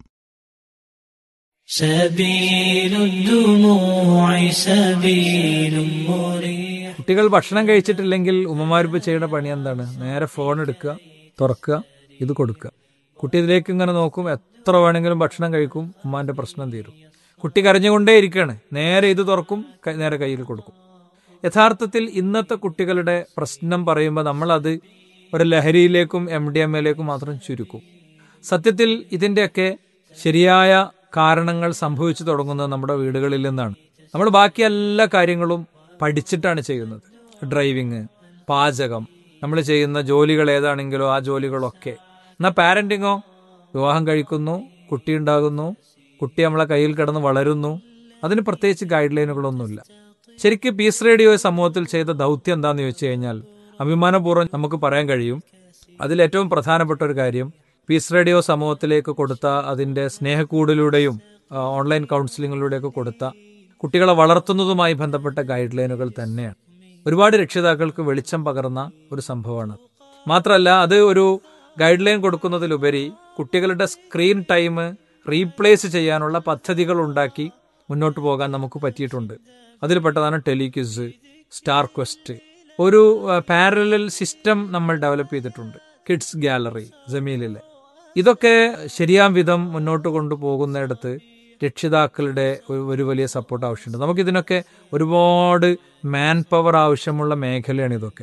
سبيل الدموع سبيل مريح കുട്ടികൾ ഭക്ഷണം കഴിച്ചിട്ടില്ലെങ്കിൽ ഉമ്മമാരിപ്പോൾ ചെയ്യുന്ന പണി എന്താണ് നേരെ ഫോൺ എടുക്കുക തുറക്കുക ഇത് കൊടുക്കുക കുട്ടി ഇതിലേക്ക് ഇങ്ങനെ നോക്കും എത്ര വേണമെങ്കിലും ഭക്ഷണം കഴിക്കും ഉമ്മാന്റെ പ്രശ്നം തീരും കുട്ടി കരഞ്ഞുകൊണ്ടേ ഇരിക്കുകയാണ് നേരെ ഇത് തുറക്കും ക- നേരെ കയ്യിൽ കൊടുക്കും യഥാർത്ഥത്തിൽ ഇന്നത്തെ കുട്ടികളുടെ പ്രശ്നം പറയുമ്പോൾ നമ്മളത് ഒരു ലഹരിയിലേക്കും എം ഡി എം എയിലേക്കും മാത്രം ചുരുക്കും സത്യത്തിൽ ഇതിൻ്റെയൊക്കെ ശരിയായ കാരണങ്ങൾ സംഭവിച്ചു തുടങ്ങുന്നത് നമ്മുടെ വീടുകളിൽ നിന്നാണ് നമ്മൾ ബാക്കി എല്ലാ കാര്യങ്ങളും പഠിച്ചിട്ടാണ് ചെയ്യുന്നത് ഡ്രൈവിങ് പാചകം നമ്മൾ ചെയ്യുന്ന ജോലികൾ ഏതാണെങ്കിലോ ആ ജോലികളൊക്കെ എന്നാൽ പാരന്റിങ്ങോ വിവാഹം കഴിക്കുന്നു കുട്ടി ഉണ്ടാകുന്നു കുട്ടി നമ്മളെ കയ്യിൽ കിടന്ന് വളരുന്നു അതിന് പ്രത്യേകിച്ച് ഗൈഡ് ലൈനുകളൊന്നുമില്ല ശരിക്കും പീസ് റേഡിയോ സമൂഹത്തിൽ ചെയ്ത ദൗത്യം എന്താന്ന് ചോദിച്ചു കഴിഞ്ഞാൽ അഭിമാനപൂർവ്വം നമുക്ക് പറയാൻ കഴിയും അതിൽ ഏറ്റവും പ്രധാനപ്പെട്ട ഒരു കാര്യം പീസ് റേഡിയോ സമൂഹത്തിലേക്ക് കൊടുത്ത അതിന്റെ സ്നേഹക്കൂടിലൂടെയും ആ, ഓൺലൈൻ കൗൺസിലിങ്ങിലൂടെയൊക്കെ കൊടുത്ത കുട്ടികളെ വളർത്തുന്നതുമായി ബന്ധപ്പെട്ട ഗൈഡ് ലൈനുകൾ തന്നെയാണ് ഒരുപാട് രക്ഷിതാക്കൾക്ക് വെളിച്ചം പകർന്ന ഒരു സംഭവമാണ് മാത്രമല്ല അത് ഒരു ഗൈഡ് ലൈൻ കൊടുക്കുന്നതിലുപരി കുട്ടികളുടെ സ്ക്രീൻ ടൈം റീപ്ലേസ് ചെയ്യാനുള്ള പദ്ധതികൾ ഉണ്ടാക്കി മുന്നോട്ട് പോകാൻ നമുക്ക് പറ്റിയിട്ടുണ്ട് അതിൽപ്പെട്ടതാണ് ടെലിക്വിസ് സ്റ്റാർ ക്വസ്റ്റ് ഒരു പാരലൽ സിസ്റ്റം നമ്മൾ ഡെവലപ്പ് ചെയ്തിട്ടുണ്ട് കിഡ്സ് ഗാലറി ജമീലിലെ ഇതൊക്കെ ശരിയാം വിധം മുന്നോട്ട് കൊണ്ടുപോകുന്നിടത്ത് രക്ഷിതാക്കളുടെ ഒരു- ഒരു വലിയ സപ്പോർട്ട് ആവശ്യമുണ്ട് നമുക്കിതിനൊക്കെ ഒരുപാട് മാൻ പവർ ആവശ്യമുള്ള മേഖലയാണ് ഇതൊക്കെ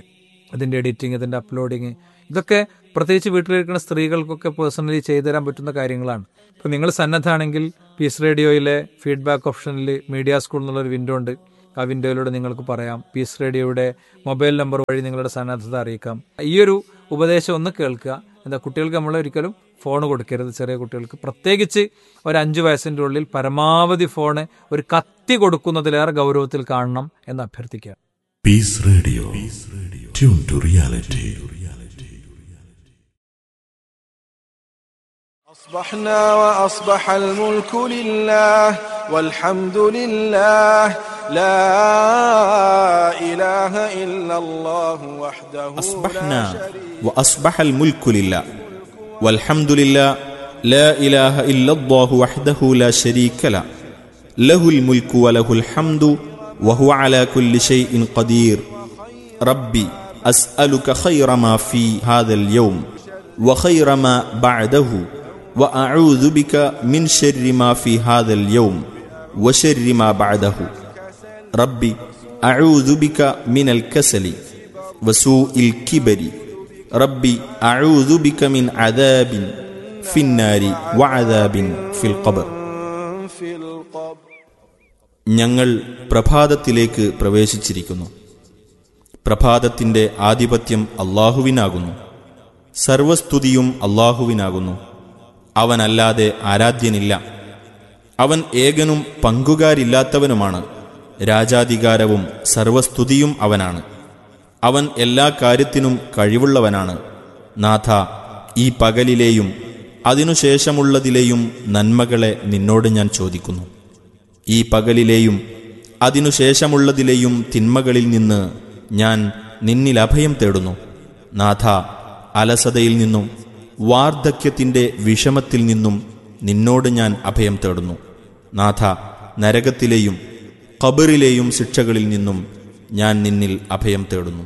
അതിൻ്റെ എഡിറ്റിംഗ് അതിൻ്റെ അപ്ലോഡിങ് ഇതൊക്കെ പ്രത്യേകിച്ച് വീട്ടിലിരിക്കുന്ന സ്ത്രീകൾക്കൊക്കെ പേഴ്സണലി ചെയ്തു തരാൻ പറ്റുന്ന കാര്യങ്ങളാണ് ഇപ്പോൾ നിങ്ങൾ സന്നദ്ധാണെങ്കിൽ പീസ് റേഡിയോയിലെ ഫീഡ്ബാക്ക് ഓപ്ഷനിൽ മീഡിയ സ്കൂൾ എന്നുള്ളൊരു വിൻഡോ ഉണ്ട് ആ വിൻഡോയിലൂടെ നിങ്ങൾക്ക് പറയാം പീസ് റേഡിയോയുടെ മൊബൈൽ നമ്പർ വഴി നിങ്ങളുടെ സന്നദ്ധത അറിയിക്കാം ഈ ഒരു ഉപദേശം ഒന്ന് കേൾക്കുക എന്താ കുട്ടികൾക്ക് നമ്മൾ ഒരിക്കലും ഫോൺ കൊടുക്കരുത് ചെറിയ കുട്ടികൾക്ക് പ്രത്യേകിച്ച് ഒരു അഞ്ച് വയസ്സിൻ്റെ ഉള്ളിൽ പരമാവധി ഫോണ് ഒരു കത്തി കൊടുക്കുന്നതിലേറെ ഗൗരവത്തിൽ കാണണം എന്ന് അഭ്യർത്ഥിക്കുക Peace Radio. Tune to reality. أصبحنا وأصبح الملك لله والحمد لله لا إله إلا الله وحده أصبحنا وأصبح الملك لله والحمد لله لا إله إلا الله وحده لا شريك له له الملك وله الحمد وهو على كل شيء قدير ربي أسألك خير ما في هذا اليوم وخير ما بعده وأعوذ بك من شر ما في هذا اليوم وشر ما بعده ربي أعوذ بك من الكسل وسوء الكبر ربي أعوذ بك من عذاب في النار وعذاب في القبر في القبر ഞങ്ങൾ പ്രഭാതത്തിലേക്ക് പ്രവേശിച്ചിരിക്കുന്നു പ്രഭാതത്തിന്റെ ആധിപത്യം അള്ളാഹുവിനാകുന്നു സർവസ്തുതിയും അള്ളാഹുവിനാകുന്നു അവനല്ലാതെ ആരാധ്യനില്ല അവൻ ഏകനും പങ്കുകാരില്ലാത്തവനുമാണ് രാജാധികാരവും സർവസ്തുതിയും അവനാണ് അവൻ എല്ലാ കാര്യത്തിനും കഴിവുള്ളവനാണ് നാഥ ഈ പകലിലെയും അതിനുശേഷമുള്ളതിലെയും നന്മകളെ നിന്നോട് ഞാൻ ചോദിക്കുന്നു ഈ പകലിലെയും അതിനുശേഷമുള്ളതിലെയും തിന്മകളിൽ നിന്ന് ഞാൻ നിന്നിൽ അഭയം തേടുന്നു നാഥ അലസതയിൽ നിന്നും വാർദ്ധക്യത്തിൻ്റെ വിഷമത്തിൽ നിന്നും നിന്നോട് ഞാൻ അഭയം തേടുന്നു നാഥ നരകത്തിലെയും ഖബറിലെയും ശിക്ഷകളിൽ നിന്നും ഞാൻ നിന്നിൽ അഭയം തേടുന്നു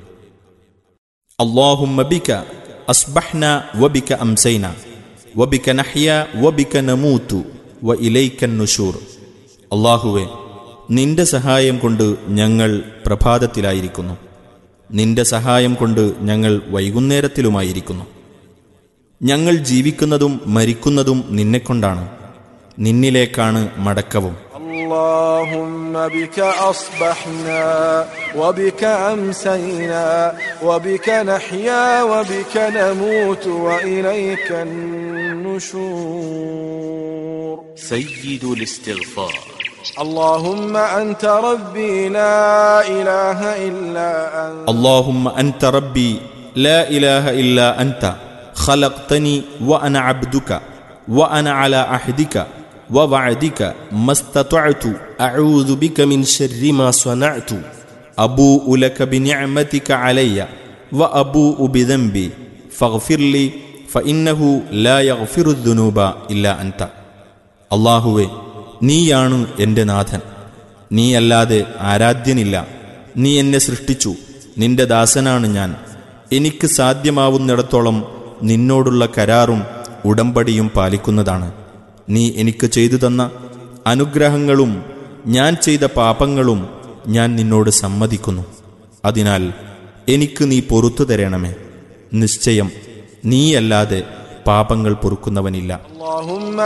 اللهم بك أصبحنا وبك أمسينا وبك نحيا وبك نموت وإليك النشور അള്ളാഹുവെ നിന്റെ സഹായം കൊണ്ട് ഞങ്ങൾ പ്രഭാതത്തിലായിരിക്കുന്നു നിന്റെ സഹായം കൊണ്ട് ഞങ്ങൾ വൈകുന്നേരത്തിലുമായിരിക്കുന്നു ഞങ്ങൾ ജീവിക്കുന്നതും മരിക്കുന്നതും നിന്നെക്കൊണ്ടാണ് നിന്നിലേക്കാണ് മടക്കവും اللهم بك أصبحنا وبك أمسينا وبك نحيا وبك نموت وإليك النشور سيد الاستغفار اللهم أنت ربي لا إله إلا أنت اللهم أنت ربي لا إله إلا أنت خلقتني وأنا عبدك وأنا على عهدك ووعدك ما استطعت أعوذ بك من شر ما صنعت أبوء لك بنعمتك علي وأبوء بذنبي فاغفر لي فإنه لا يغفر الذنوب إلا أنت അള്ളാഹുവെ നീയാണ് എൻ്റെ നാഥൻ നീയല്ലാതെ ആരാധ്യനില്ല നീ എന്നെ സൃഷ്ടിച്ചു നിന്റെ ദാസനാണ് ഞാൻ എനിക്ക് സാധ്യമാവുന്നിടത്തോളം നിന്നോടുള്ള കരാറും ഉടമ്പടിയും പാലിക്കുന്നതാണ് നീ എനിക്ക് ചെയ്തു തന്ന അനുഗ്രഹങ്ങളും ഞാൻ ചെയ്ത പാപങ്ങളും ഞാൻ നിന്നോട് സമ്മതിക്കുന്നു അതിനാൽ എനിക്ക് നീ പൊറത്തു തരണമേ നിശ്ചയം നീയല്ലാതെ പാപങ്ങൾ പൊറുക്കുന്നവനില്ല اللهم